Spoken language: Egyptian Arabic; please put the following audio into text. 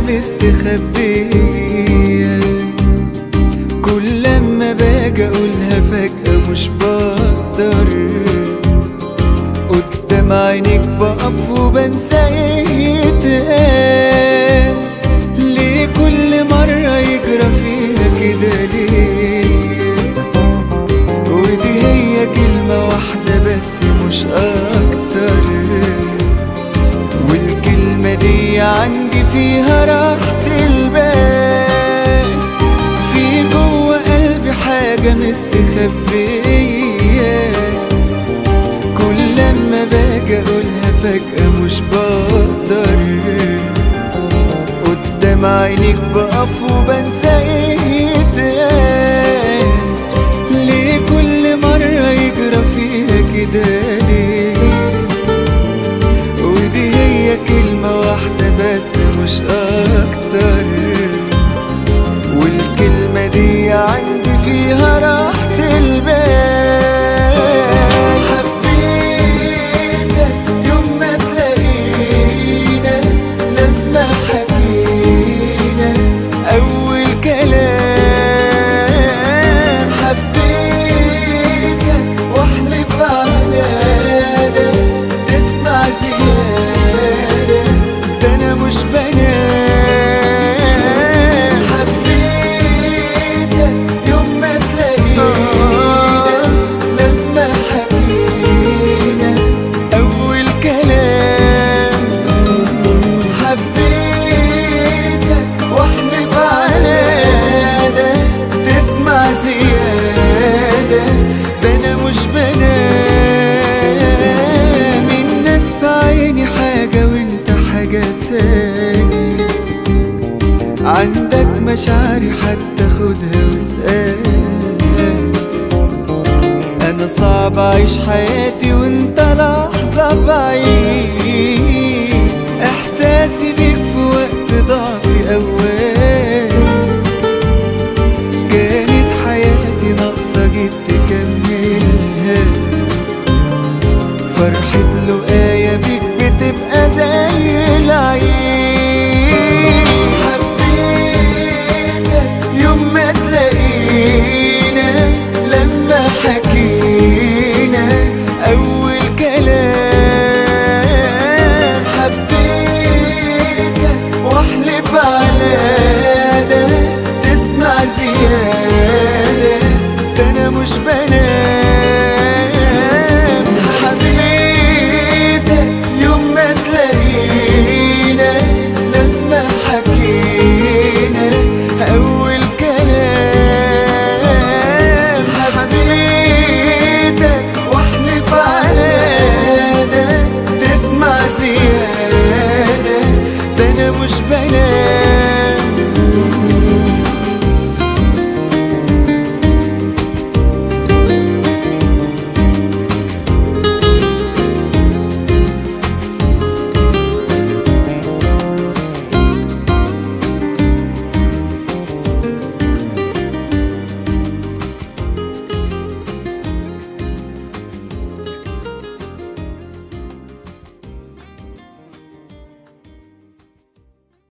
مستخبية كل لما باجي اقولها فجأة مش بقدر قدام عينيك بقف وبنسى ايه يتقال ليه كل مرة يجرى فيها كده ليه ودي هي كلمة واحدة بس مش أكتر والكلمة دي عندي فيها راحة البال في جوه قلبي حاجة مستخبية كل لما باجي أقولها فجأة مش بقدر قدام عينيك بقف وبنسى ايه يتقال ليه كل مرة يجرى فيها كده ليه ودي هي كلمة واحدة بس مش أكتر والكلمة دي عندي فيها راحة البال حبيتك يوم ما تلاقينا لما حكينا أول كلام حبيتك واحلف على ده تسمع زيادة ده أنا مش بنام حبيتك يوم ما تلاقينا لما حكينا أول كلام حبيتك واحلف على ده تسمع زيادة ده أنا مش بنام الناس في عيني حاجة وانت حاجة تاني عندك مشاعري حتى خدها واسألها أنا صعب أعيش حياتي وأنت لحظة بعيد إحساسي بيك في وقت ضعفي أول كانت حياتي ناقصة جيت تكملها فرحة لقايا بيك بتبقى زي العيد حبيتك يوم ما تلاقينا لما حكينا أول كلام حبيتك واحلف على ده تسمع زيادة ده أنا مش بنام حبيتك يوم ما تلاقينا لما حكينا أول كلام حبيتك واحلف على ده تسمع زيادة ده أنا مش بنام